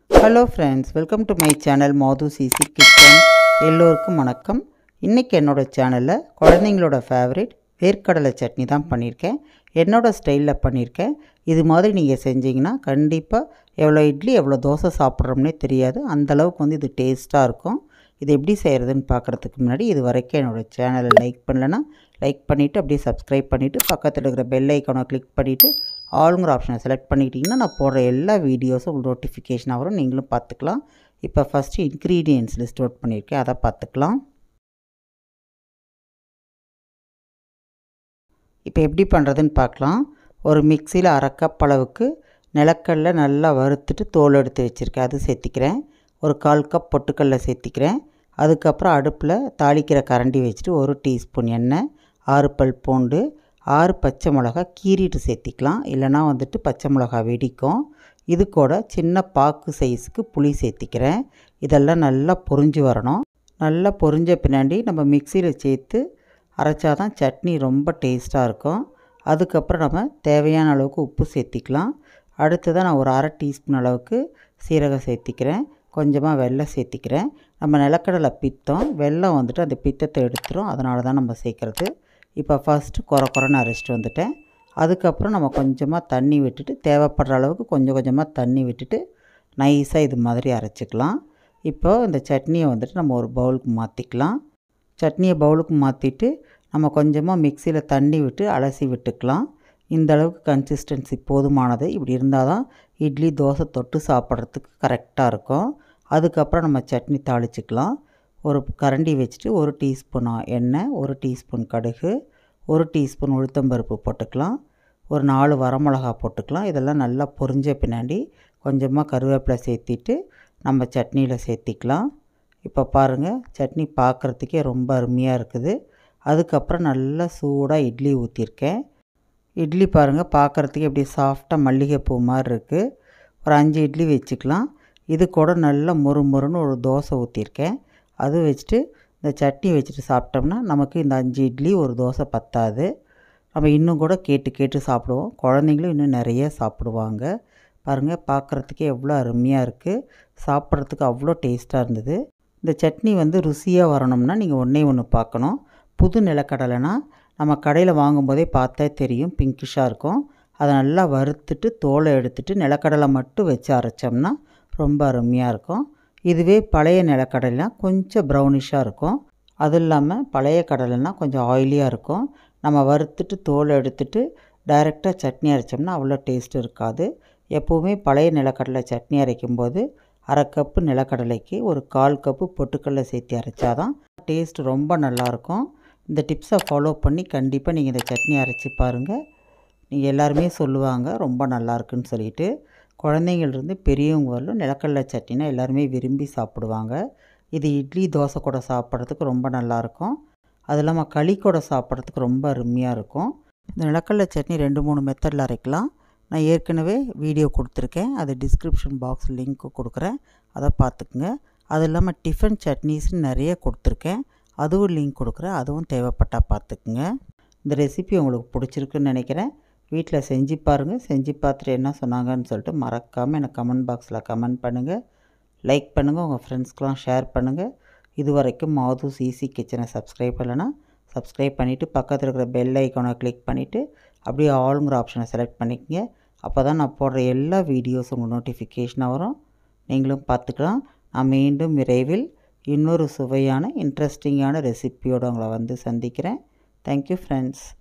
hello friends welcome to my channel Madhu easy kitchen எல்லோருக்கும் வணக்கம் இன்றைக்கி என்னோட சேனலில் குழந்தைங்களோட ஃபேவரட் வேர்க்கடலை சட்னி தான் பண்ணியிருக்கேன் என்னோடய ஸ்டைலில் பண்ணியிருக்கேன் இது மாதிரி நீங்கள் செஞ்சீங்கன்னா கண்டிப்பாக எவ்வளோ இட்லி எவ்வளோ தோசை சாப்பிட்றோம்னே தெரியாது அந்தளவுக்கு வந்து இது டேஸ்ட்டாக இருக்கும் இது எப்படி செய்கிறதுன்னு பார்க்குறதுக்கு முன்னாடி இது வரைக்கும் என்னோடய சேனலை லைக் பண்ணலன்னா லைக் பண்ணிவிட்டு அப்படியே சப்ஸ்கிரைப் பண்ணிவிட்டு பக்கத்தில் இருக்கிற பெல் ஐக்கானை கிளிக் பண்ணிவிட்டு ஆளுங்கிற ஆப்ஷனை செலக்ட் பண்ணிக்கிட்டிங்கன்னா நான் போடுற எல்லா வீடியோஸும் உங்களுக்கு நோட்டிஃபிகேஷன் வரும் நீங்களும் பார்த்துக்கலாம் இப்போ ஃபஸ்ட்டு இன்க்ரீடியன்ட்ஸ் லிஸ்ட் அவுட் பண்ணியிருக்கேன் அதை பார்த்துக்கலாம் இப்போ எப்படி பண்ணுறதுன்னு பார்க்கலாம் ஒரு மிக்சியில் அரை கப் அளவுக்கு நிலக்கடலை நல்லா வறுத்துட்டு தோல் எடுத்து வச்சுருக்கேன் அது சேர்த்திக்கிறேன் ஒரு கால் கப் பொட்டுக்கடலை சேர்த்திக்கிறேன் அதுக்கப்புறம் அடுப்பில் தாளிக்கிற கரண்டி வச்சுட்டு ஒரு டீஸ்பூன் எண்ணெய் ஆறு பல் பூண்டு ஆறு பச்சை மிளகா கீறிட்டு சேர்த்திக்கலாம் இல்லைனா வந்துட்டு பச்சை மிளகா வெடிக்கும் இது கூட சின்ன பாக்கு சைஸுக்கு புளி சேர்த்திக்கிறேன் இதெல்லாம் நல்லா பொரிஞ்சு வரணும் நல்லா பொரிஞ்ச பின்னாடி நம்ம மிக்சியில் சேர்த்து அரைச்சா தான் சட்னி ரொம்ப டேஸ்ட்டாக இருக்கும் அதுக்கப்புறம் நம்ம தேவையான அளவுக்கு உப்பு சேர்த்திக்கலாம் அடுத்ததாக நான் ஒரு அரை டீஸ்பூன் அளவுக்கு சீரகம் சேர்த்திக்கிறேன் கொஞ்சமாக வெல்லம் சேர்த்திக்கிறேன் நம்ம நிலக்கடலை பித்தம் வெல்லம் வந்துட்டு அந்த பித்தத்தை எடுத்துரும் அதனால தான் நம்ம சேர்க்குறது இப்போ ஃபஸ்ட்டு குறை குறைன்னு அரைச்சிட்டு வந்துட்டேன் அதுக்கப்புறம் நம்ம கொஞ்சமாக தண்ணி விட்டுட்டு தேவைப்படுற அளவுக்கு கொஞ்சம் கொஞ்சமாக தண்ணி விட்டுட்டு நைஸாக இது மாதிரி அரைச்சிக்கலாம் இப்போ இந்த சட்னியை வந்துட்டு நம்ம ஒரு பவுலுக்கு மாற்றிக்கலாம் சட்னியை பவுலுக்கு மாற்றிட்டு நம்ம கொஞ்சமாக மிக்சியில் தண்ணி விட்டு அலசி விட்டுக்கலாம் இந்த அளவுக்கு கன்சிஸ்டன்சி போதுமானது இப்படி இருந்தால் தான் இட்லி தோசை தொட்டு சாப்பிட்றதுக்கு கரெக்டாக இருக்கும் அதுக்கப்புறம் நம்ம சட்னி தாளிச்சிக்கலாம் ஒரு கரண்டி வச்சுட்டு ஒரு டீஸ்பூன் எண்ணெய் ஒரு டீஸ்பூன் கடுகு ஒரு டீஸ்பூன் உளுத்தம்பருப்பு போட்டுக்கலாம் ஒரு நாலு வரமிளகா போட்டுக்கலாம் இதெல்லாம் நல்லா பொரிஞ்ச பின்னாடி கொஞ்சமாக கருவேப்பிலை சேர்த்திட்டு நம்ம சட்னியில் சேர்த்திக்கலாம் இப்போ பாருங்கள் சட்னி பார்க்குறதுக்கே ரொம்ப அருமையாக இருக்குது அதுக்கப்புறம் நல்லா சூடாக இட்லி ஊற்றிருக்கேன் இட்லி பாருங்கள் பார்க்குறதுக்கு எப்படி சாஃப்டாக மல்லிகைப்பூ மாதிரி இருக்குது ஒரு அஞ்சு இட்லி வச்சுக்கலாம் இது கூட நல்லா மொறு மொறுன்னு ஒரு தோசை ஊற்றிருக்கேன் அது வச்சுட்டு இந்த சட்னி வச்சுட்டு சாப்பிட்டோம்னா நமக்கு இந்த அஞ்சு இட்லி ஒரு தோசை பத்தாது நம்ம இன்னும் கூட கேட்டு கேட்டு சாப்பிடுவோம் குழந்தைங்களும் இன்னும் நிறைய சாப்பிடுவாங்க பாருங்கள் பார்க்குறதுக்கே எவ்வளோ அருமையாக இருக்குது சாப்பிட்றதுக்கு அவ்வளோ டேஸ்ட்டாக இருந்தது இந்த சட்னி வந்து ருசியாக வரணும்னா நீங்கள் ஒன்றே ஒன்று பார்க்கணும் புது நிலக்கடலைனா நம்ம கடையில் வாங்கும்போதே பார்த்தா தெரியும் பிங்கிஷாக இருக்கும் அதை நல்லா வறுத்துட்டு தோலை எடுத்துட்டு நிலக்கடலை மட்டும் வச்சு அரைச்சோம்னா ரொம்ப அருமையாக இருக்கும் இதுவே பழைய நிலக்கடலைனா கொஞ்சம் ப்ரௌனிஷாக இருக்கும் அது இல்லாமல் பழைய கடலைனா கொஞ்சம் ஆயிலியாக இருக்கும் நம்ம வறுத்துட்டு தோலை எடுத்துட்டு டைரெக்டாக சட்னி அரைச்சோம்னா அவ்வளோ டேஸ்ட் இருக்காது எப்போவுமே பழைய நிலக்கடலை சட்னி அரைக்கும்போது அரை கப்பு நிலக்கடலைக்கு ஒரு கால் கப்பு பொட்டுக்கடலை சேர்த்து அரைச்சாதான் டேஸ்ட் ரொம்ப நல்லாயிருக்கும் இந்த டிப்ஸை ஃபாலோ பண்ணி கண்டிப்பாக நீங்கள் இந்த சட்னி அரைச்சி பாருங்கள் நீங்கள் எல்லாருமே சொல்லுவாங்க ரொம்ப நல்லாயிருக்குன்னு சொல்லிட்டு குழந்தைங்கள்லேருந்து பெரியவங்க வரலும் நிலக்கடலை சட்னினா எல்லாருமே விரும்பி சாப்பிடுவாங்க இது இட்லி தோசை கூட சாப்பிட்றதுக்கு ரொம்ப நல்லாயிருக்கும் அது இல்லாமல் களி கூட சாப்பிட்றதுக்கு ரொம்ப அருமையாக இருக்கும் இந்த நிலக்கடலை சட்னி ரெண்டு மூணு மெத்தடில் அரைக்கலாம் நான் ஏற்கனவே வீடியோ கொடுத்துருக்கேன் அது டிஸ்கிரிப்ஷன் பாக்ஸ் லிங்க்கு கொடுக்குறேன் அதை பார்த்துக்குங்க அது இல்லாமல் டிஃபன் சட்னிஸ்னு நிறைய கொடுத்துருக்கேன் அதுவும் லிங்க் கொடுக்குறேன் அதுவும் தேவைப்பட்டால் பார்த்துக்குங்க இந்த ரெசிபி உங்களுக்கு பிடிச்சிருக்குன்னு நினைக்கிறேன் வீட்டில் செஞ்சு பாருங்கள் செஞ்சு பார்த்துட்டு என்ன சொன்னாங்கன்னு சொல்லிட்டு மறக்காமல் எனக்கு கமெண்ட் பாக்ஸில் கமெண்ட் பண்ணுங்கள் லைக் பண்ணுங்கள் உங்கள் ஃப்ரெண்ட்ஸ்க்கெலாம் ஷேர் பண்ணுங்கள் இது வரைக்கும் மாதூஸ் ஈஸி கிச்சனை சப்ஸ்கிரைப் பண்ணலைன்னா சப்ஸ்கிரைப் பண்ணிவிட்டு பக்கத்தில் இருக்கிற பெல் ஐக்கானை கிளிக் பண்ணிவிட்டு அப்படியே ஆளுங்கிற ஆப்ஷனை செலக்ட் பண்ணிக்கங்க அப்போ தான் நான் போடுற எல்லா வீடியோஸும் உங்களுக்கு நோட்டிஃபிகேஷனாக வரும் நீங்களும் பார்த்துக்கலாம் நான் மீண்டும் விரைவில் இன்னொரு சுவையான இன்ட்ரெஸ்டிங்கான ரெசிப்பியோடு உங்களை வந்து சந்திக்கிறேன் தேங்க்யூ ஃப்ரெண்ட்ஸ்